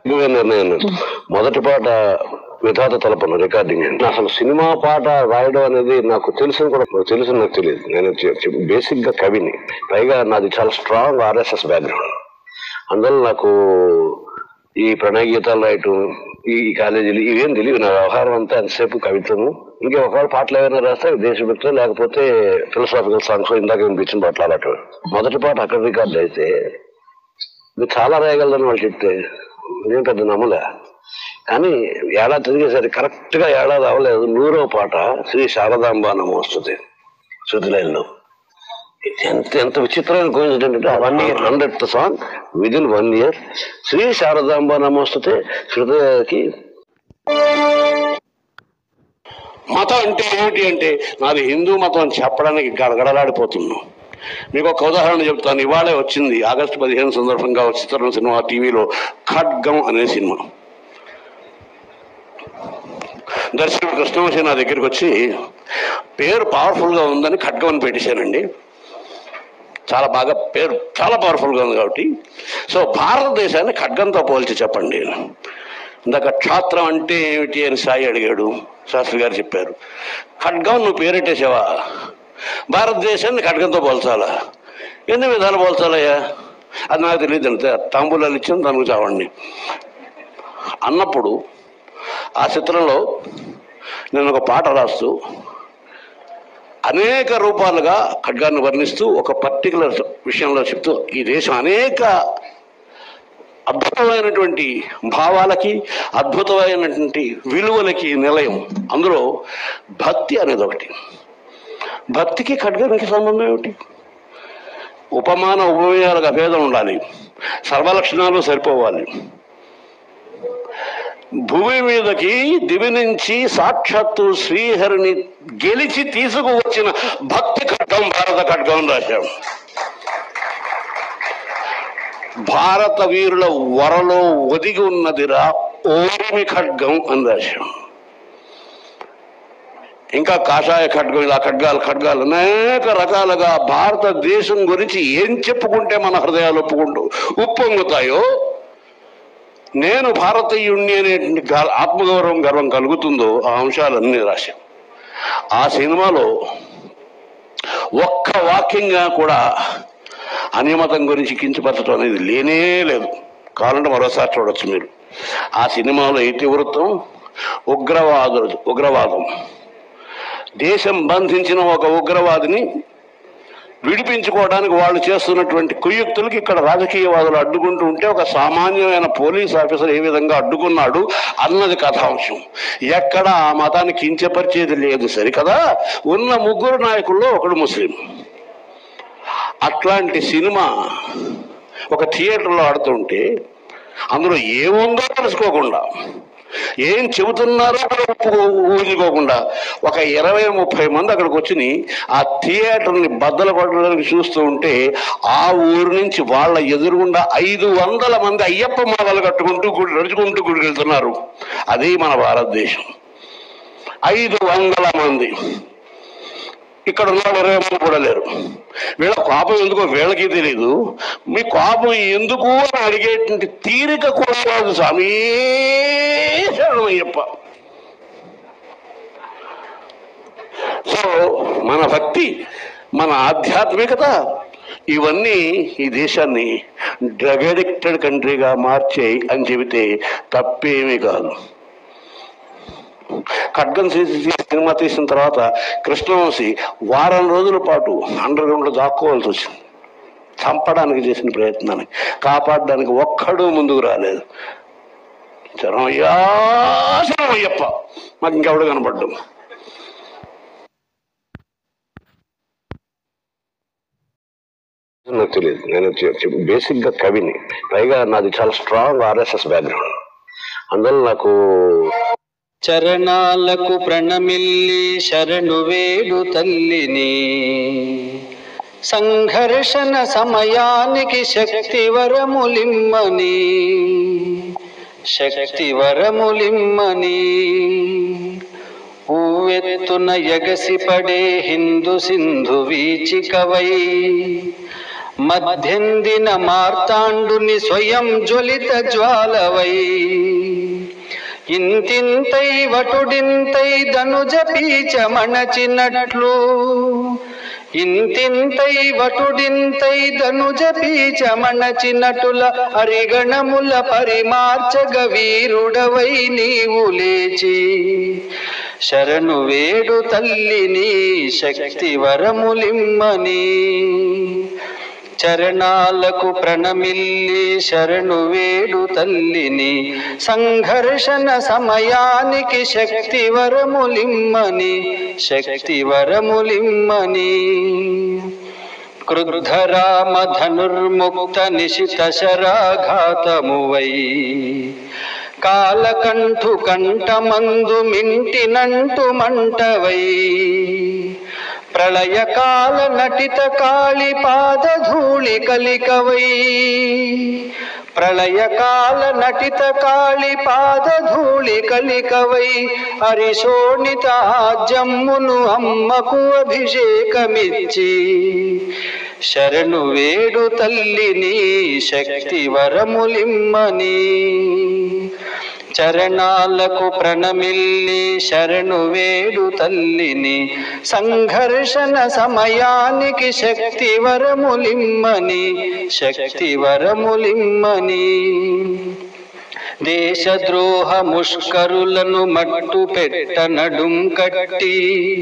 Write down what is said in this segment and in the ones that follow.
ఇదిగో నిర్ణయం మొదటి పాట విధాత తలపను రికార్డింగ్ అండి అసలు సినిమా పాట రాయడం అనేది నాకు తెలుసు కూడా తెలుసు నాకు తెలియదు నేను బేసిక్ గా కవిని పైగా నాది చాలా స్ట్రాంగ్ ఆర్ఎస్ఎస్ బ్యాక్గ్రౌండ్ అందువల్ల నాకు ఈ ప్రణయ గీతాలు రాయటం ఈ ఈ కాలేజీలు ఇవేం తెలియదు నా వ్యవహారం అంతా ఎంతసేపు కవిత్వము ఇంకా ఒకవేళ పాటలు ఏమైనా రాస్తే దేశభక్తులు లేకపోతే ఫిలసాఫికల్ సాంగ్స్ ఇందాక వినిపించిన పాటలు అలాంటివి మొదటి పాట అక్కడ రికార్డ్ అయితే ఇది చాలా రాయగలదని వాళ్ళు చెప్తే నేను పెద్ద నమ్మలే కానీ ఏడాది తిరిగేసరికి కరెక్ట్ గా ఏడాది అవ్వలేదు నూరో పాట శ్రీ శారదాంబ నమోస్తుంది శృతిలైన్లో ఎంత ఎంత విచిత్రమైన కోయిన్సిడెంట్ అంటే one year hundred song with in one year Shri Sharadamba నమోస్తుతే శృతికి మతం అంటే ఏమిటి అంటే నాది హిందూ మతం అని చెప్పడానికి గడగడలాడిపోతున్నాం మీకు ఒక ఉదాహరణ చెప్తాను ఇవాళే వచ్చింది ఆగస్టు పదిహేను సందర్భంగా ఒక చిత్రం సినిమా టీవీలో ఖడ్గం అనే సినిమా దర్శకుడు కృష్ణవంశీ నా దగ్గరికి వచ్చి పేరు పవర్ఫుల్ గా ఉందని ఖడ్గం అని పెట్టేశానండి చాలా బాగా పేరు చాలా పవర్ఫుల్ గా ఉంది కాబట్టి సో భారతదేశాన్ని ఖడ్గంతో పోల్చి చెప్పండి ఇందాక క్షాత్రం అంటే ఏమిటి అని సాయి అడిగాడు శాస్త్రి గారు చెప్పారు ఖడ్గం నువ్వు పేరెట్టేసావా భారతదేశాన్ని ఖడ్గంతో పోల్చాలా ఎన్ని విధాలు పోల్చాలయ్యా అది నాకు తెలియదు అంతే తాంబూలాలు ఇచ్చాను దానికి చావండి అన్నప్పుడు ఆ చిత్రంలో నేను ఒక పాట రాస్తూ అనేక రూపాలుగా ఖడ్గాన్ని వర్ణిస్తూ ఒక పర్టికులర్ విషయంలో చెప్తూ ఈ దేశం అనేక అద్భుతమైనటువంటి భావాలకి అద్భుతమైనటువంటి విలువలకి నిలయం అందులో భక్తి అనేది ఒకటి భక్తికి ఖడ్గానికి సంబంధం ఏమిటి ఉపమాన ఉపమేయాలకు అభేదం ఉండాలి సర్వలక్షణాలు సరిపోవాలి భూమి మీదకి దివి నుంచి సాక్షాత్తు శ్రీహరిని గెలిచి తీసుకువచ్చిన భక్తి ఖడ్గం భారత ఖడ్గం అని రాశాం భారత వీరుల వరలో ఒదిగి ఉన్నదిరా ఓరిమి ఖడ్గం అని రాశాం ఇంకా కాషాయ ఖడ్గం ఇలా ఖడ్గాలు ఖడ్గాలు అనేక రకాలుగా భారతదేశం గురించి ఏం చెప్పుకుంటే మన హృదయాలు ఒప్పుకుంటూ ఉప్పొంగుతాయో నేను భారతీయుణ్ణి అనేటువంటి గా- ఆత్మగౌరవం గర్వం కలుగుతుందో ఆ అంశాలన్నీ రాశాం ఆ సినిమాలో ఒక్క వాక్యంగా కూడా అనియమతం గురించి కించపరచడం అనేది లేనే లేదు కావాలంటే మరోసారి చూడొచ్చు మీరు ఆ సినిమాలో ఇతివృత్తం ఉగ్రవాదులు ఉగ్రవాదం దేశం బంధించిన ఒక ఉగ్రవాదిని విడిపించుకోవడానికి వాళ్ళు చేస్తున్నటువంటి కుయుక్తులకి ఇక్కడ రాజకీయవాదులు అడ్డుకుంటూ ఉంటే ఒక సామాన్యమైన పోలీస్ ఆఫీసర్ ఏ విధంగా అడ్డుకున్నాడు అన్నది కథాంశం ఎక్కడ ఆ మతాన్ని కించపరిచేది లేదు సరికదా ఉన్న ముగ్గురు నాయకుల్లో ఒకడు ముస్లిం అట్లాంటి సినిమా ఒక థియేటర్లో ఆడుతుంటే అందులో ఏముందో తెలుసుకోకుండా ఏం చెబుతున్నారో కూడా ఒప్పుకో- ఊహించుకోకుండా ఒక ఇరవై ముప్పై మంది అక్కడికి వచ్చి ఆ థియేటర్ని బద్దలు కొట్టడానికి చూస్తూ ఉంటే ఆ ఊరు నుంచి వాళ్ళ ఎదురుగుండా ఐదు వందల మంది అయ్యప్ప మాలలు కట్టుకుంటూ గుడి నడుచుకుంటూ గుడికి వెళ్తున్నారు అది మన భారతదేశం ఐదు వందల మంది ఇక్కడ ఉన్న వాళ్ళు ఇరవై మంది కూడా లేరు వీళ్ళ కోపం ఎందుకో వీళ్ళకి తెలియదు మీ కోపం ఎందుకు అని అడిగేటువంటి తీరిక కూడా కాదు స్వామి శరణమయ్యప్ప సో మన భక్తి మన ఆధ్యాత్మికత ఇవన్నీ ఈ దేశాన్ని డ్రగ్ అడిక్టెడ్ కంట్రీగా మార్చేయి అని చెబితే తప్పేమీ కాదు ఖడ్గం తీసి తీసి సినిమా తీసిన తర్వాత కృష్ణవంశీ వారం రోజుల పాటు అండర్ గ్రౌండ్ లో దాక్కోవాల్సి వచ్చింది చంపడానికి చేసిన ప్రయత్నాన్ని కాపాడడానికి ఒక్కడూ ముందుకు రాలేదు శరణయ్యా శరణయ్యప్ప మాకు ఇంకెవడు కనపడ్డు నాకు తెలియదు నేను బేసిక్ గా కవిని పైగా నాది చాలా స్ట్రాంగ్ ఆర్ఎస్ఎస్ బ్యాక్గ్రౌండ్ అందువల్ల నాకు చరణాలకు ప్రణమిల్లి శరణు వేడు తల్లిని సంఘర్షణ సమయానికి శక్తి వరములిమ్మని శక్తి వరములిమ్మని ఊవెత్తున ఎగసిపడే హిందూ సింధు వీచికవై మధ్యందిన మార్తాండుని స్వయం జ్వలిత జ్వాలవై ఇంతింతై వటుడింతై ధనుజ పీచ మణచినట్లు ఇంతింతై వటుడింతై ధనుజ పీచ మణచినటుల హరిగణముల పరిమార్చగ వీరుడవై నీవు లేచి శరణు వేడు తల్లిని శక్తి వరములిమ్మని చరణాలకు ప్రణమిల్లి శరణు వేడు తల్లిని సంఘర్షణ సమయానికి శక్తి వరములిమ్మని శక్తి వరములిమ్మని క్రుద్ధరామ ధనుర్ముక్త నిశిత శరాఘాతమువై కాలకంఠు కంఠమందు మింటినంటు మంటవై ప్రళయకాల నటిత కాళి పాదధూళి కలికవై ప్రళయకాల నటిత కాళి పాదధూళి కలికవై హరిశోణిత జమ్మును అమ్మకు అభిషేకమిచ్చి శరణు వేడు తల్లిని శక్తి వరములిమ్మని చరణాలకు ప్రణమిల్లి శరణు వేడు తల్లిని సంఘర్షణ సమయానికి శక్తి వరములిమ్మని శక్తి వరములిమ్మని దేశద్రోహ ముష్కరులను మట్టు పెట్ట నడుం కట్టి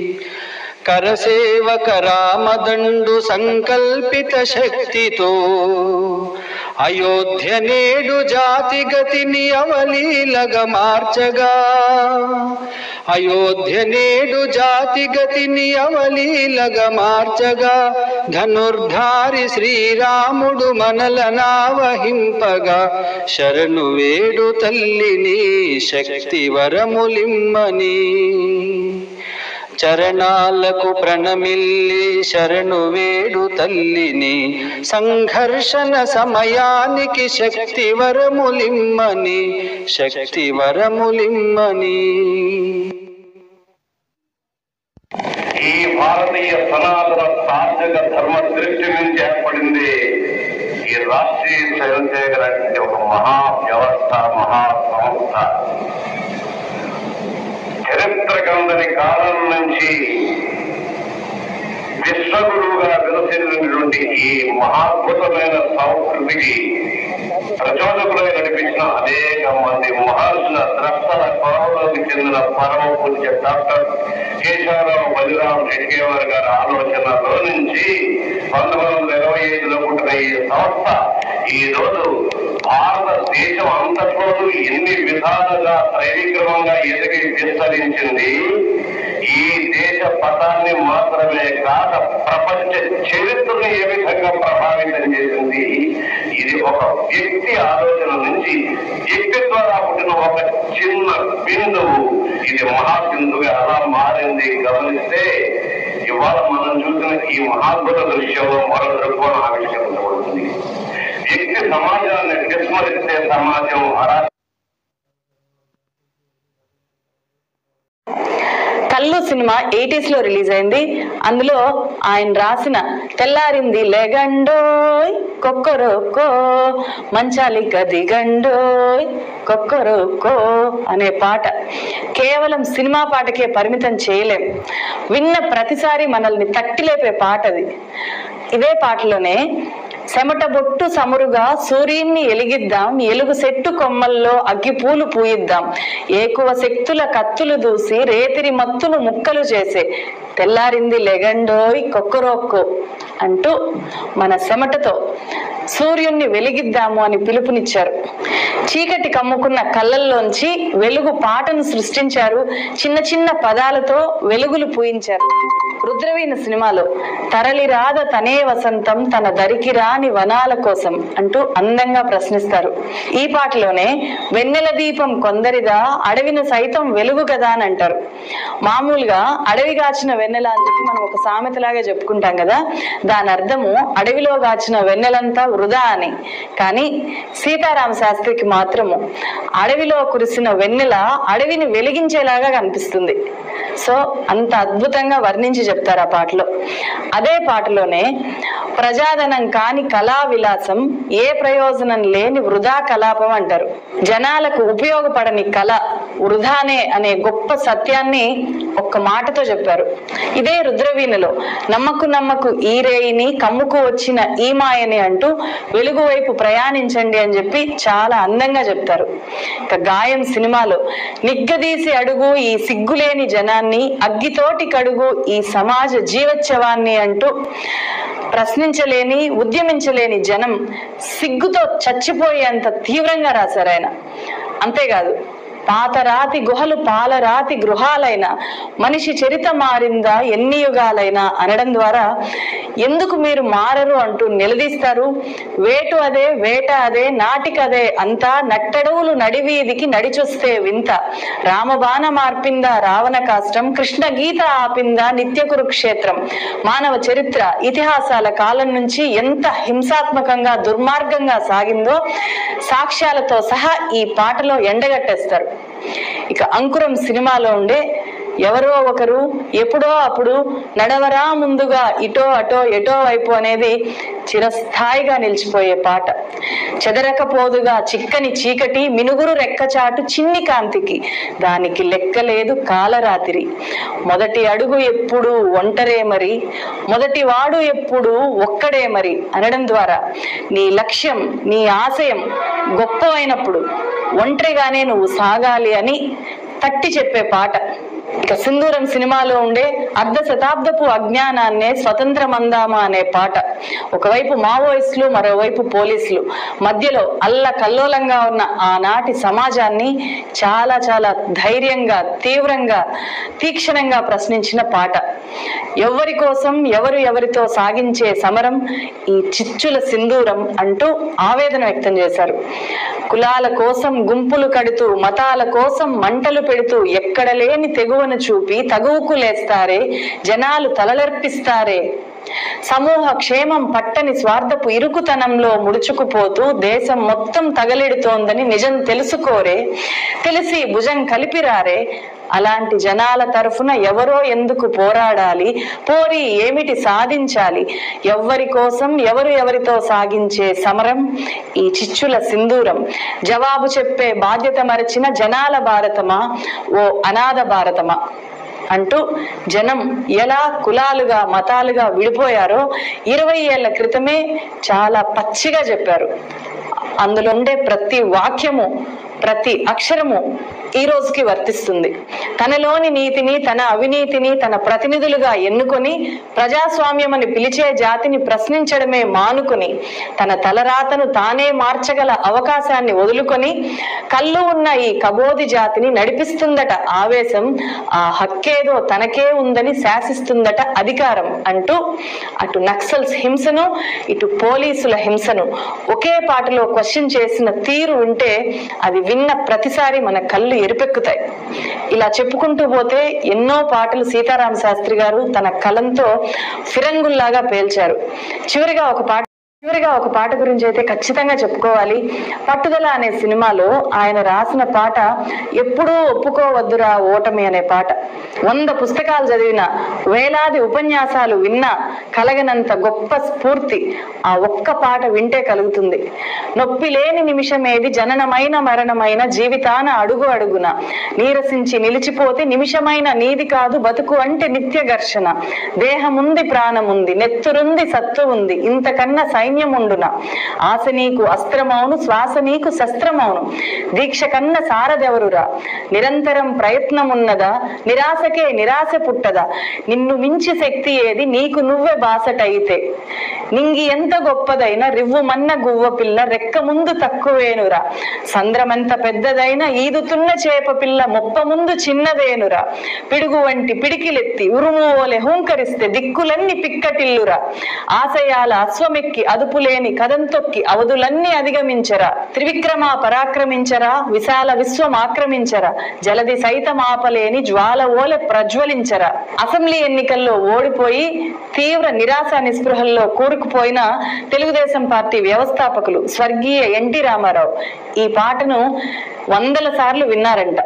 కరసేవక రామదండు సంకల్పిత శక్తితో అయోధ్య నేడు జాతి గతిని అవలీలగ మార్చగా అయోధ్య నేడు జాతి గతిని అవలీలగ మార్చగా ధనుర్ధారి శ్రీరాముడు మనలనావహింపగా శరణు వేడు తల్లిని శక్తి వరములిమ్మని చరణాలకు ప్రణమిల్లి శరణు వేడు తల్లిని సంఘర్షణ సమయానికి శక్తి వరములిమ్మని శక్తి వరములిమ్మని ఈ భారతీయ సనాతన తాత్విక ధర్మ దృష్టి నుంచి ఏర్పడింది ఈ రాష్ట్రీయ స్వయం సేవక అనేది ఒక మహా వ్యవస్థ మహా సంస్థ చరిత్ర కందని కాలం నుంచి విశ్వగురువుగా విలసిల్లినటువంటి ఈ మహాద్భుతమైన సంస్కృతికి ప్రచోదకులై నడిపించిన అనేక మంది మహర్షుల ద్రష్టల కోవలోకి చెందిన పరమ పూజ్య డాక్టర్ కేశవరావు బలిరాం రెడ్డిగేవారి గారి ఆలోచనలో నుంచి పంతొమ్మిది వందల ఇరవై ఐదులో పుట్టిన ఈ సంస్థ ఈ రోజు భారతదేశం అంతట్లోనూ ఎన్ని విధాలుగా త్రైవిక్రమంగా ఎదిగి విస్తరించింది ఈ దేశ పటాన్ని మాత్రమే కాక ప్రపంచ చరిత్రను ఏ విధంగా ప్రభావితం చేసింది ఇది ఒక వ్యక్తి ఆలోచన నుంచి వ్యక్తి ద్వారా పుట్టిన ఒక చిన్న బిందువు ఇది మహాబిందువుగా ఎలా మారింది గమనిస్తే ఇవాళ మనం చూసిన ఈ మహాద్భుత దృశ్యంలో మరో దృక్కోణం ఆవిష్కరించబడుతుంది వ్యక్తి సమాజాన్ని విస్మరిస్తే సమాజం అరా కల్లు సినిమా ఎయిటీస్ లో రిలీజ్ అయింది అందులో ఆయన రాసిన తెల్లారింది లెగండోయ్ కొక్కరొక్కో మంచాలి గదిగండోయ్ కొక్కరొక్కో అనే పాట కేవలం సినిమా పాటకే పరిమితం చేయలేం విన్న ప్రతిసారి మనల్ని తట్టిలేపే పాట అది ఇదే పాటలోనే చెమట బొట్టు సమురుగా సూర్యున్ని ఎలిగిద్దాం ఎలుగు చెట్టు కొమ్మల్లో అగ్గిపూలు పూయిద్దాం ఏకువ శక్తుల కత్తులు దూసి రేతిరి మత్తును ముక్కలు చేసే తెల్లారింది లెగండోయ్ కొక్కరొక్కో అంటూ మన చెమటతో సూర్యుణ్ణి వెలిగిద్దాము అని పిలుపునిచ్చారు చీకటి కమ్ముకున్న కళ్ళల్లోంచి వెలుగు పాటను సృష్టించారు చిన్న చిన్న పదాలతో వెలుగులు పూయించారు రుద్రవీణ సినిమాలో తరలి రాద తనే వసంతం తన దరికి రాని వనాల కోసం అంటూ అందంగా ప్రశ్నిస్తారు ఈ పాటలోనే వెన్నెల దీపం కొందరిదా అడవిని సైతం వెలుగు కదా అని అంటారు మామూలుగా అడవి గాచిన వెన్నెల అని చెప్పి మనం ఒక సామెతలాగా చెప్పుకుంటాం కదా దాని అర్థము అడవిలో గాచిన వెన్నెలంతా వృధా అని కానీ సీతారామ శాస్త్రికి మాత్రము అడవిలో కురిసిన వెన్నెల అడవిని వెలిగించేలాగా కనిపిస్తుంది సో అంత అద్భుతంగా వర్ణించి చెప్తారు ఆ పాటలో అదే పాటలోనే ప్రజాధనం కాని కళా విలాసం ఏ ప్రయోజనం లేని వృధా కలాపం అంటారు జనాలకు ఉపయోగపడని కళ వృధానే అనే గొప్ప సత్యాన్ని ఒక్క మాటతో చెప్పారు ఇదే రుద్రవీణలో నమ్మకు నమ్మకు ఈ రేయిని కమ్ముకు వచ్చిన ఈ మాయని అంటూ వెలుగు వైపు ప్రయాణించండి అని చెప్పి చాలా అందంగా చెప్తారు ఇక గాయం సినిమాలో నిగ్గదీసి అడుగు ఈ సిగ్గులేని జనాన్ని అగ్గితోటి కడుగు ఈ సమాజ జీవోత్సవాన్ని అంటూ ప్రశ్నించలేని ఉద్యమించలేని జనం సిగ్గుతో చచ్చిపోయేంత తీవ్రంగా రాశారు ఆయన అంతేకాదు పాతరాతి గుహలు పాలరాతి గృహాలైన మనిషి చరిత మారిందా ఎన్ని యుగాలైనా అనడం ద్వారా ఎందుకు మీరు మారరు అంటూ నిలదీస్తారు వేటు అదే వేట అదే నాటిక అదే అంతా నట్టడవులు నడివీధికి నడిచొస్తే వింత రామబాణ మార్పిందా రావణ కాష్టం కృష్ణ గీత ఆపిందా నిత్య కురుక్షేత్రం మానవ చరిత్ర ఇతిహాసాల కాలం నుంచి ఎంత హింసాత్మకంగా దుర్మార్గంగా సాగిందో సాక్ష్యాలతో సహా ఈ పాటలో ఎండగట్టేస్తారు ఇక అంకురం సినిమాలో ఉండే ఎవరో ఒకరు ఎప్పుడో అప్పుడు నడవరా ముందుగా ఇటో అటో ఎటో వైపు అనేది చిరస్థాయిగా నిలిచిపోయే పాట చెదరకపోదుగా చిక్కని చీకటి మినుగురు రెక్కచాటు చిన్ని కాంతికి దానికి లెక్కలేదు కాలరాతిరి మొదటి అడుగు ఎప్పుడు ఒంటరే మరి మొదటి వాడు ఎప్పుడు ఒక్కడే మరి అనడం ద్వారా నీ లక్ష్యం నీ ఆశయం గొప్పవైనప్పుడు ఒంటరిగానే నువ్వు సాగాలి అని తట్టి చెప్పే పాట ఇక సింధూరం సినిమాలో ఉండే అర్ధ శతాబ్దపు అజ్ఞానాన్నే స్వతంత్రమందామా అనే పాట ఒకవైపు మావోయిస్టులు మరోవైపు పోలీసులు మధ్యలో అల్ల కల్లోలంగా ఉన్న ఆనాటి సమాజాన్ని చాలా చాలా ధైర్యంగా తీవ్రంగా తీక్షణంగా ప్రశ్నించిన పాట ఎవరి కోసం ఎవరు ఎవరితో సాగించే సమరం ఈ చిచ్చుల సింధూరం అంటూ ఆవేదన వ్యక్తం చేశారు కులాల కోసం గుంపులు కడుతూ మతాల కోసం మంటలు పెడుతూ ఎక్కడ లేని తెగువను చూపి తగువుకు లేస్తారే జనాలు తలలర్పిస్తారే సమూహ క్షేమం పట్టని స్వార్థపు ఇరుకుతనంలో ముడుచుకుపోతూ దేశం మొత్తం తగలెడుతోందని నిజం తెలుసుకోరే తెలిసి భుజం కలిపిరారే అలాంటి జనాల తరఫున ఎవరో ఎందుకు పోరాడాలి పోరి ఏమిటి సాధించాలి ఎవ్వరి కోసం ఎవరు ఎవరితో సాగించే సమరం ఈ చిచ్చుల సింధూరం జవాబు చెప్పే బాధ్యత మరచిన జనాల భారతమా ఓ అనాథ భారతమా అంటూ జనం ఎలా కులాలుగా మతాలుగా విడిపోయారో ఇరవై ఏళ్ల క్రితమే చాలా పచ్చిగా చెప్పారు అందులో ఉండే ప్రతి వాక్యము ప్రతి అక్షరము ఈ రోజుకి వర్తిస్తుంది తనలోని నీతిని తన అవినీతిని తన ప్రతినిధులుగా ఎన్నుకొని ప్రజాస్వామ్యం అని పిలిచే జాతిని ప్రశ్నించడమే మానుకొని తన తలరాతను తానే మార్చగల అవకాశాన్ని వదులుకొని కళ్ళు ఉన్న ఈ కబోది జాతిని నడిపిస్తుందట ఆవేశం ఆ హక్కేదో తనకే ఉందని శాసిస్తుందట అధికారం అంటూ అటు నక్సల్స్ హింసను ఇటు పోలీసుల హింసను ఒకే పాటలో క్వశ్చన్ చేసిన తీరు ఉంటే అది విన్న ప్రతిసారి మన కళ్ళు ఎరుపెక్కుతాయి ఇలా చెప్పుకుంటూ పోతే ఎన్నో పాటలు సీతారామ శాస్త్రి గారు తన కలంతో ఫిరంగుల్లాగా పేల్చారు చివరిగా ఒక పాట చివరిగా ఒక పాట గురించి అయితే ఖచ్చితంగా చెప్పుకోవాలి పట్టుదల అనే సినిమాలో ఆయన రాసిన పాట ఎప్పుడూ ఒప్పుకోవద్దురా ఓటమి అనే పాట వంద పుస్తకాలు చదివిన వేలాది ఉపన్యాసాలు విన్నా కలగనంత గొప్ప స్ఫూర్తి ఆ ఒక్క పాట వింటే కలుగుతుంది నొప్పి లేని నిమిషమేది జననమైన మరణమైన జీవితాన అడుగు అడుగున నీరసించి నిలిచిపోతే నిమిషమైన నీది కాదు బతుకు అంటే నిత్య ఘర్షణ దేహముంది ప్రాణముంది నెత్తురుంది సత్తు ఉంది ఇంతకన్నా సైన్యం ఉండున ఆశ నీకు అస్త్రమౌను శ్వాస నీకు శస్త్రమౌను దీక్ష కన్న సారదెవరురా నిరంతరం ప్రయత్నమున్నదా నిరాశకే నిరాశ పుట్టదా నిన్ను మించి శక్తి ఏది నీకు నువ్వే బాసటైతే నింగి ఎంత గొప్పదైనా రివ్వు మన్న గువ్వ పిల్ల రెక్క ముందు తక్కువేనురా సంద్రమెంత పెద్దదైనా ఈదుతున్న చేప పిల్ల మొప్ప ముందు చిన్నదేనురా పిడుగు వంటి పిడికిలెత్తి ఉరుము ఓలె హూంకరిస్తే దిక్కులన్నీ పిక్కటిల్లురా ఆశయాల అశ్వమెక్కి అదుపులేని కదం తొక్కి అవధులన్నీ అధిగమించరా త్రివిక్రమ పరాక్రమించరా విశాల విశ్వం ఆక్రమించరా జలది సైతం ఆపలేని జ్వాల ఓలె ప్రజ్వలించరా అసెంబ్లీ ఎన్నికల్లో ఓడిపోయి తీవ్ర నిరాశ నిస్పృహల్లో కూరుకుపోయిన తెలుగుదేశం పార్టీ వ్యవస్థాపకులు స్వర్గీయ ఎన్టీ రామారావు ఈ పాటను వందల సార్లు విన్నారంట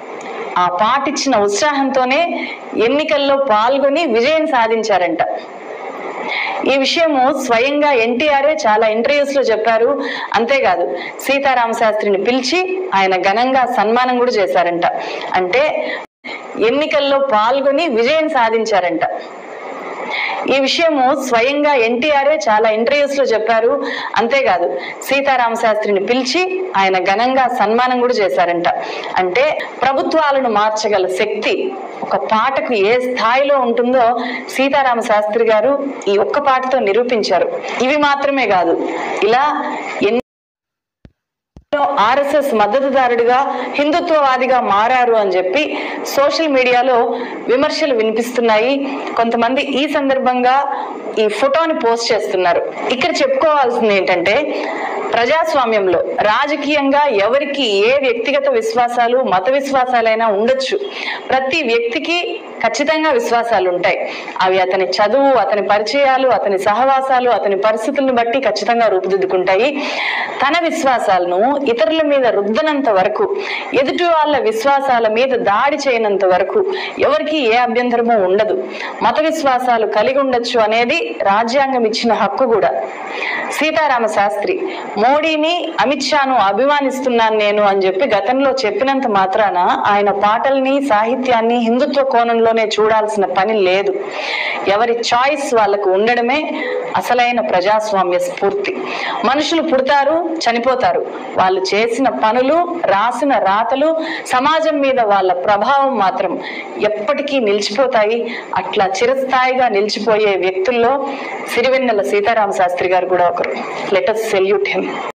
ఆ పాట ఇచ్చిన ఉత్సాహంతోనే ఎన్నికల్లో పాల్గొని విజయం సాధించారంట ఈ విషయము స్వయంగా ఎన్టీఆరే చాలా ఇంటర్వ్యూస్ లో చెప్పారు అంతేకాదు సీతారామ శాస్త్రిని పిలిచి ఆయన ఘనంగా సన్మానం కూడా చేశారంట అంటే ఎన్నికల్లో పాల్గొని విజయం సాధించారంట ఈ విషయము స్వయంగా ఎన్టీఆరే చాలా ఇంటర్వ్యూస్ లో చెప్పారు అంతేకాదు సీతారామ శాస్త్రిని పిలిచి ఆయన ఘనంగా సన్మానం కూడా చేశారంట అంటే ప్రభుత్వాలను మార్చగల శక్తి ఒక పాటకు ఏ స్థాయిలో ఉంటుందో సీతారామ శాస్త్రి గారు ఈ ఒక్క పాటతో నిరూపించారు ఇవి మాత్రమే కాదు ఇలా ఎన్ని ఆర్ఎస్ఎస్ మద్దతుదారుడిగా హిందుత్వవాదిగా మారారు అని చెప్పి సోషల్ మీడియాలో విమర్శలు వినిపిస్తున్నాయి కొంతమంది ఈ సందర్భంగా ఈ ఫోటోని పోస్ట్ చేస్తున్నారు ఇక్కడ చెప్పుకోవాల్సింది ఏంటంటే ప్రజాస్వామ్యంలో రాజకీయంగా ఎవరికి ఏ వ్యక్తిగత విశ్వాసాలు మత విశ్వాసాలైనా ఉండొచ్చు ప్రతి వ్యక్తికి ఖచ్చితంగా విశ్వాసాలు ఉంటాయి అవి అతని చదువు అతని పరిచయాలు అతని సహవాసాలు అతని పరిస్థితులను బట్టి ఖచ్చితంగా రూపుదిద్దుకుంటాయి తన విశ్వాసాలను ఇతరుల మీద రుద్దనంత వరకు ఎదుటి వాళ్ళ విశ్వాసాల మీద దాడి చేయనంత వరకు ఎవరికి ఏ అభ్యంతరము ఉండదు మత విశ్వాసాలు కలిగి ఉండొచ్చు అనేది రాజ్యాంగం ఇచ్చిన హక్కు కూడా సీతారామ శాస్త్రి మోడీని అమిత్ షాను అభిమానిస్తున్నాను నేను అని చెప్పి గతంలో చెప్పినంత మాత్రాన ఆయన పాటల్ని సాహిత్యాన్ని హిందుత్వ కోణంలోనే చూడాల్సిన పని లేదు ఎవరి చాయిస్ వాళ్ళకు ఉండడమే అసలైన ప్రజాస్వామ్య స్ఫూర్తి మనుషులు పుడతారు చనిపోతారు వాళ్ళు చేసిన పనులు రాసిన రాతలు సమాజం మీద వాళ్ళ ప్రభావం మాత్రం ఎప్పటికీ నిలిచిపోతాయి అట్లా చిరస్థాయిగా నిలిచిపోయే వ్యక్తుల్లో సిరివెన్నెల సీతారామ శాస్త్రి గారు కూడా ఒకరు లెటస్ సెల్యూట్ హిమ్